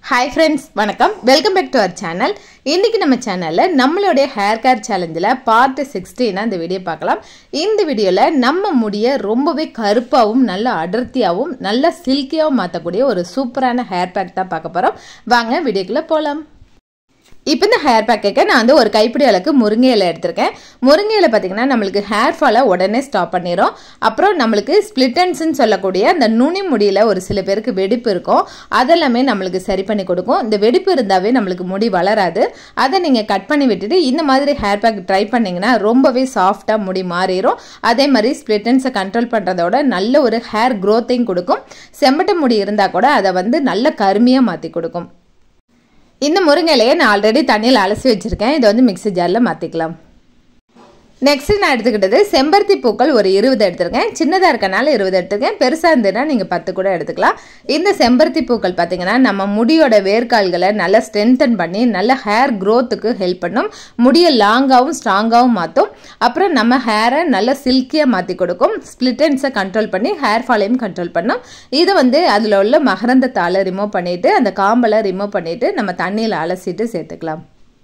hi friends வணக்கம் welcome back to our channel இன்றைக்கி நம்ம சேனலில் நம்மளுடைய ஹேர் கேர் சேலஞ்சில் பார்ட் சிக்ஸ்டீனா இந்த வீடியோ பார்க்கலாம் இந்த வீடியோவில் நம்ம முடியை ரொம்பவே கருப்பாகவும் நல்ல அடர்த்தியாகவும் நல்ல சில்கியாகவும் மாற்றக்கூடிய ஒரு சூப்பரான ஹேர் பேக் தான் பார்க்க போகிறோம் வாங்க வீடியோக்குள்ளே போகலாம் இப்போ இந்த ஹேர் பேக்குக்கு நான் வந்து ஒரு கைப்பிடி அளவுக்கு முருங்கை இலை எடுத்திருக்கேன் முருங்கை இலை பார்த்தீங்கன்னா நம்மளுக்கு ஹேர் ஃபாலை உடனே ஸ்டாப் பண்ணிடும் அப்புறம் நம்மளுக்கு ஸ்பிளிட்டன்ஸ்ன்னு சொல்லக்கூடிய அந்த நுனி முடியில் ஒரு சில பேருக்கு வெடிப்பு இருக்கும் அதெல்லாமே நம்மளுக்கு சரி பண்ணி கொடுக்கும் இந்த வெடிப்பு இருந்தாவே நம்மளுக்கு முடி வளராது அதை நீங்கள் கட் பண்ணி விட்டுட்டு இந்த மாதிரி ஹேர் பேக் ட்ரை பண்ணிங்கன்னா ரொம்பவே சாஃப்டாக முடி மாறிடும் அதே மாதிரி ஸ்பிளிட்டன்ஸை கண்ட்ரோல் பண்ணுறதோட நல்ல ஒரு ஹேர் க்ரோத்தையும் கொடுக்கும் செம்பட்ட முடி இருந்தால் கூட அதை வந்து நல்ல கருமையாக மாற்றி கொடுக்கும் இந்த முருங்கையிலையே நான் ஆல்ரெடி தண்ணியில் அலசி வச்சுருக்கேன் இதை வந்து மிக்ஸி ஜாரில் மாற்றிக்கலாம் நெக்ஸ்ட் நான் எடுத்துக்கிட்டது செம்பருத்தி பூக்கள் ஒரு இருபது எடுத்திருக்கேன் சின்னதாக இருக்கனால இருபது எடுத்திருக்கேன் பெருசாக இருந்ததுன்னா நீங்கள் பத்து கூட எடுத்துக்கலாம் இந்த செம்பருத்தி பூக்கள் பார்த்தீங்கன்னா நம்ம முடியோட வேர்க்கால்களை நல்லா ஸ்ட்ரென்தன் பண்ணி நல்ல ஹேர் க்ரோத்துக்கு ஹெல்ப் பண்ணும் முடியை லாங்காகவும் ஸ்ட்ராங்காகவும் மாற்றும் அப்புறம் நம்ம ஹேரை நல்லா சில்கியாக மாற்றி கொடுக்கும் ஸ்பிளிட்டன்ஸை கண்ட்ரோல் பண்ணி ஹேர் ஃபாலையும் கண்ட்ரோல் பண்ணும் இதை வந்து அதில் உள்ள மகரந்த தாளை ரிமூவ் பண்ணிவிட்டு அந்த காம்பலை ரிமூவ் பண்ணிவிட்டு நம்ம தண்ணியில் அலசிட்டு சேர்த்துக்கலாம்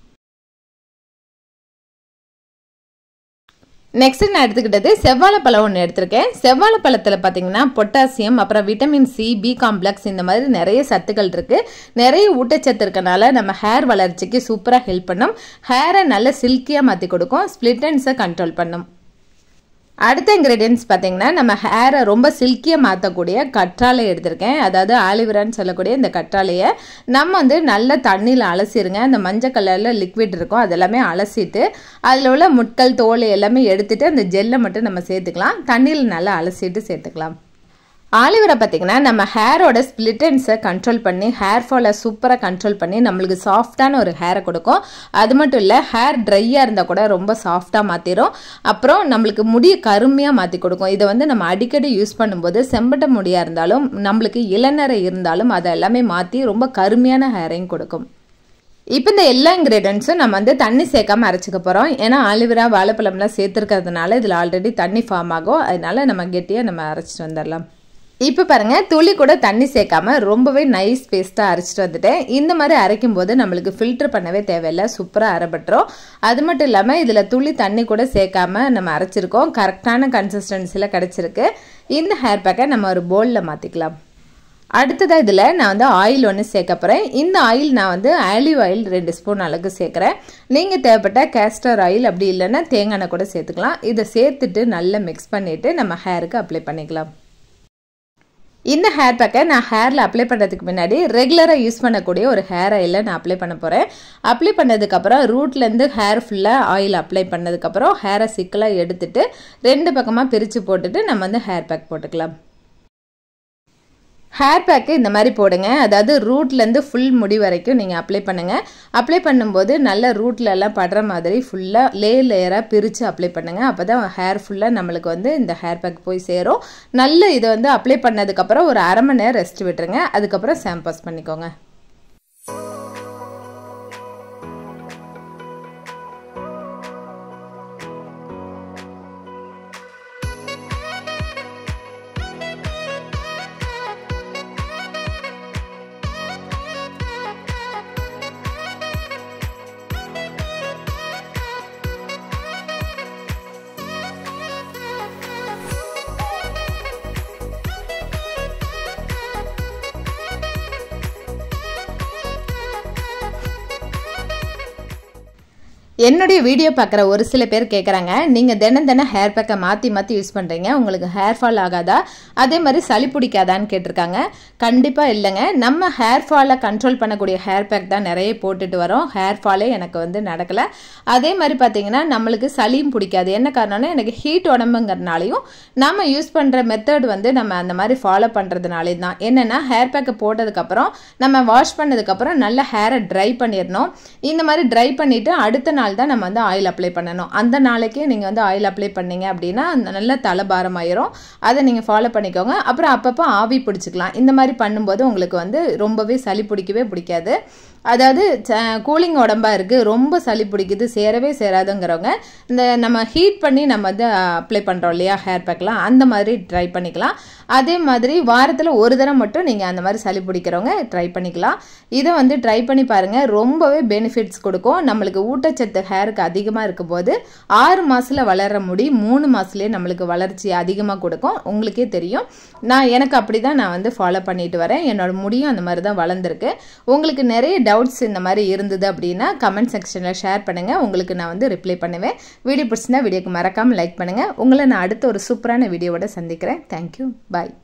நெக்ஸ்ட் நான் எடுத்துக்கிட்டது செவ்வாழைப்பழம் ஒன்று எடுத்திருக்கேன் செவ்வாழைப்பழத்தில் பார்த்தீங்கன்னா பொட்டாசியம் அப்புறம் விட்டமின் சி பி காம்ப்ளெக்ஸ் இந்த மாதிரி நிறைய சத்துக்கள் இருக்குது நிறைய ஊட்டச்சத்து இருக்கனால நம்ம ஹேர் வளர்ச்சிக்கு சூப்பராக ஹெல்ப் பண்ணும் ஹேரை நல்ல சில்கியாக மாற்றி கொடுக்கும் ஸ்பிளிட்டன்ஸை கண்ட்ரோல் பண்ணும் அடுத்த இன்க்ரீடியன்ஸ் பார்த்தீங்கன்னா நம்ம ஹேரை ரொம்ப சில்கியாக மாற்றக்கூடிய கற்றாழை எடுத்திருக்கேன் அதாவது ஆலிவரான்னு சொல்லக்கூடிய இந்த கற்றாழையை நம்ம வந்து நல்ல தண்ணியில் அலசிடுங்க அந்த மஞ்சள் கலரில் லிக்விட் இருக்கும் அதெல்லாமே அலசிட்டு அதில் உள்ள முட்கள் தோல் எல்லாமே எடுத்துட்டு அந்த ஜெல்லை மட்டும் நம்ம சேர்த்துக்கலாம் தண்ணியில் நல்லா அலசிட்டு சேர்த்துக்கலாம் ஆலிவரை பார்த்திங்கன்னா நம்ம ஹேரோட ஸ்பிளிட்டன்ஸை கண்ட்ரோல் பண்ணி ஹேர் ஃபாலை சூப்பராக கண்ட்ரோல் பண்ணி நம்மளுக்கு சாஃப்டான ஒரு ஹேரை கொடுக்கும் அது மட்டும் இல்லை ஹேர் ட்ரையாக இருந்தால் கூட ரொம்ப சாஃப்டாக மாற்றிடும் அப்புறம் நம்மளுக்கு முடியை கருமையாக மாற்றி கொடுக்கும் இதை வந்து நம்ம அடிக்கடி யூஸ் பண்ணும்போது செம்பட்ட முடியாக இருந்தாலும் நம்மளுக்கு இளநரை இருந்தாலும் அதை எல்லாமே மாற்றி ரொம்ப கருமையான ஹேரையும் கொடுக்கும் இப்போ இந்த எல்லா இன்க்ரீடியன்ஸும் நம்ம வந்து தண்ணி சேர்க்காம அரைச்சிக்க போகிறோம் ஏன்னா ஆலிவரா வாழைப்பழம்லாம் சேர்த்துருக்கிறதுனால இதில் ஆல்ரெடி தண்ணி ஃபார்ம் ஆகும் அதனால நம்ம கெட்டியாக நம்ம அரைச்சிட்டு வந்துடலாம் இப்போ பாருங்கள் துளி கூட தண்ணி சேர்க்காம ரொம்பவே நைஸ் பேஸ்ட்டாக அரைச்சிட்டு வந்துட்டேன் இந்த மாதிரி அரைக்கும் போது நம்மளுக்கு ஃபில்டர் பண்ணவே தேவையில்லை சூப்பராக அரைப்பட்டுரும் அது மட்டும் இல்லாமல் இதில் துளி தண்ணி கூட சேர்க்காம நம்ம அரைச்சிருக்கோம் கரெக்டான கன்சிஸ்டன்சியில் கிடச்சிருக்கு இந்த ஹேர் பேக்கை நம்ம ஒரு பவுலில் மாற்றிக்கலாம் அடுத்ததாக இதில் நான் வந்து ஆயில் ஒன்று சேர்க்க போகிறேன் இந்த ஆயில் நான் வந்து ஆலிவ் ஆயில் ரெண்டு ஸ்பூன் அளவுக்கு சேர்க்குறேன் நீங்கள் தேவைப்பட்ட கேஸ்டர் ஆயில் அப்படி இல்லைன்னா தேங்காய் எண்ணெய் கூட சேர்த்துக்கலாம் இதை சேர்த்துட்டு நல்லா மிக்ஸ் பண்ணிவிட்டு நம்ம ஹேருக்கு அப்ளை பண்ணிக்கலாம் இந்த ஹேர் பேக்கை நான் ஹேரில் அப்ளை பண்ணுறதுக்கு முன்னாடி ரெகுலராக யூஸ் பண்ணக்கூடிய ஒரு ஹேர் ஆயிலை நான் அப்ளை பண்ண போகிறேன் அப்ளை பண்ணதுக்கப்புறம் ரூட்லேருந்து ஹேர் ஃபுல்லாக ஆயில் அப்ளை பண்ணதுக்கப்புறம் ஹேரை சிக்கலாக எடுத்துட்டு ரெண்டு பக்கமாக பிரித்து போட்டுட்டு நம்ம வந்து ஹேர் பேக் போட்டுக்கலாம் ஹேர் பேக்கு இந்த மாதிரி போடுங்க அதாவது ரூட்லேருந்து ஃபுல் முடி வரைக்கும் நீங்கள் அப்ளை பண்ணுங்கள் அப்ளை பண்ணும்போது நல்ல ரூட்லலாம் படுற மாதிரி ஃபுல்லாக லே லேயராக பிரித்து அப்ளை பண்ணுங்கள் அப்போ தான் ஹேர் ஃபுல்லாக நம்மளுக்கு வந்து இந்த ஹேர் பேக் போய் சேரும் நல்ல இதை வந்து அப்ளை பண்ணதுக்கப்புறம் ஒரு அரை மணி நேரம் ரெஸ்ட் விட்டுருங்க அதுக்கப்புறம் சாம்பாஸ் பண்ணிக்கோங்க என்னுடைய வீடியோ பார்க்குற ஒரு சில பேர் கேட்குறாங்க நீங்கள் தினம் தினம் ஹேர் பேக்கை மாற்றி மாற்றி யூஸ் பண்ணுறீங்க உங்களுக்கு ஹேர் ஃபால் ஆகாதா அதே மாதிரி சளி பிடிக்காதான்னு கேட்டிருக்காங்க கண்டிப்பாக இல்லைங்க நம்ம ஹேர் ஃபாலை கண்ட்ரோல் பண்ணக்கூடிய ஹேர் பேக் தான் நிறைய போட்டுட்டு வரோம் ஹேர் ஃபாலே எனக்கு வந்து நடக்கலை அதே மாதிரி பார்த்தீங்கன்னா நம்மளுக்கு சளியும் பிடிக்காது என்ன காரணம்னா எனக்கு ஹீட் உடம்புங்கிறனாலையும் நம்ம யூஸ் பண்ணுற மெத்தட் வந்து நம்ம அந்த மாதிரி ஃபாலோ பண்ணுறதுனாலே தான் என்னென்னா ஹேர் பேக்கை போட்டதுக்கப்புறம் நம்ம வாஷ் பண்ணதுக்கப்புறம் நல்ல ஹேரை ட்ரை பண்ணிடணும் இந்த மாதிரி ட்ரை பண்ணிவிட்டு அடுத்த நாள் தான் நம்ம வந்து ஆயில் அப்ளை பண்ணணும் அந்த நாளைக்கே நீங்கள் வந்து ஆயில் அப்ளை பண்ணீங்க அப்படின்னா நல்ல தலைபாரம் ஆயிரும் அதை நீங்கள் ஃபாலோ பண்ணிக்கோங்க அப்புறம் அப்பப்போ ஆவி பிடிச்சிக்கலாம் இந்த மாதிரி பண்ணும்போது உங்களுக்கு வந்து ரொம்பவே சளி பிடிக்கவே பிடிக்காது அதாவது கூலிங் உடம்பா இருக்குது ரொம்ப சளி பிடிக்குது சேரவே சேராதுங்கிறவங்க இந்த நம்ம ஹீட் பண்ணி நம்ம வந்து அப்ளை பண்ணுறோம் இல்லையா ஹேர் பேக்லாம் அந்த மாதிரி ட்ரை பண்ணிக்கலாம் அதே மாதிரி வாரத்தில் ஒரு தடவை மட்டும் நீங்கள் அந்த மாதிரி சளி பிடிக்கிறவங்க ட்ரை பண்ணிக்கலாம் இதை வந்து ட்ரை பண்ணி பாருங்கள் ரொம்பவே பெனிஃபிட்ஸ் கொடுக்கும் நம்மளுக்கு ஊட்டச்சத்து ஹேருக்கு அதிகமாக இருக்கும் போது ஆறு மாதத்தில் வளர முடி மூணு மாதத்துலேயே நம்மளுக்கு வளர்ச்சி அதிகமாக கொடுக்கும் உங்களுக்கே தெரியும் நான் எனக்கு அப்படி தான் நான் வந்து ஃபாலோ பண்ணிட்டு வரேன் என்னோட முடியும் அந்த மாதிரி தான் வளர்ந்துருக்கு உங்களுக்கு நிறைய டவுட்ஸ் இந்த மாதிரி இருந்தது அப்படின்னா கமெண்ட் செக்ஷனில் ஷேர் பண்ணுங்கள் உங்களுக்கு நான் வந்து ரிப்ளை பண்ணுவேன் வீடியோ பிடிச்சிருந்தா வீடியோக்கு மறக்காமல் லைக் பண்ணுங்கள் உங்களை நான் அடுத்த ஒரு சூப்பரான வீடியோவோட சந்திக்கிறேன் தேங்க்யூ பாய்